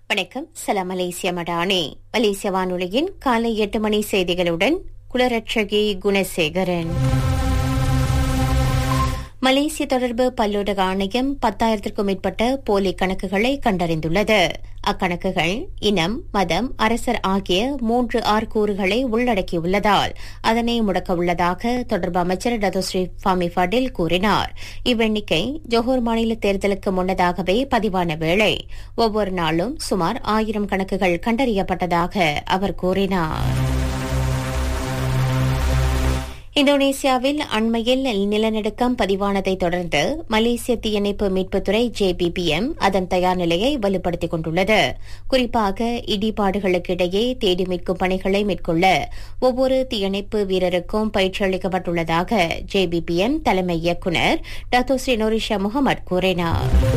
வணக்கம் சலாம் மலேசிய மடானே மலேசிய வானொலியின் காலை எட்டு மணி செய்திகளுடன் குலரட்சகி குணசேகரன் மலேசிய தொடர்பு பல்லூடக ஆணையம் பத்தாயிரத்திற்கும் மேற்பட்ட போலி கணக்குகளை கண்டறிந்துள்ளது அக்கணக்குகள் இனம் மதம் அரசர் ஆகிய மூன்று ஆறு கூறுகளை உள்ளடக்கியுள்ளதால் அதனை முடக்க உள்ளதாக தொடர்பு அமைச்சர் டதோஸ்ரீ ஃபாமி ஃபடில் கூறினார் இவ்வெண்ணிக்கை ஜோஹர் மாநில தேர்தலுக்கு முன்னதாகவே பதிவான வேளை ஒவ்வொரு நாளும் சுமார் ஆயிரம் கணக்குகள் கண்டறியப்பட்டதாக அவர் கூறினார் இந்தோனேசியாவில் அண்மையில் நிலநடுக்கம் பதிவானதை தொடர்ந்து மலேசிய தீயணைப்பு மீட்புத்துறை ஜேபிபிஎம் அதன் தயார் நிலையை வலுப்படுத்திக் கொண்டுள்ளது குறிப்பாக இடிபாடுகளுக்கிடையே தேடி மீட்கும் பணிகளை மேற்கொள்ள ஒவ்வொரு தீயணைப்பு வீரருக்கும் பயிற்சி அளிக்கப்பட்டுள்ளதாக ஜேபிபிஎம் தலைமை இயக்குநர் டாக்டர் ஸ்ரீ நோரிஷா முகமது கூறினார்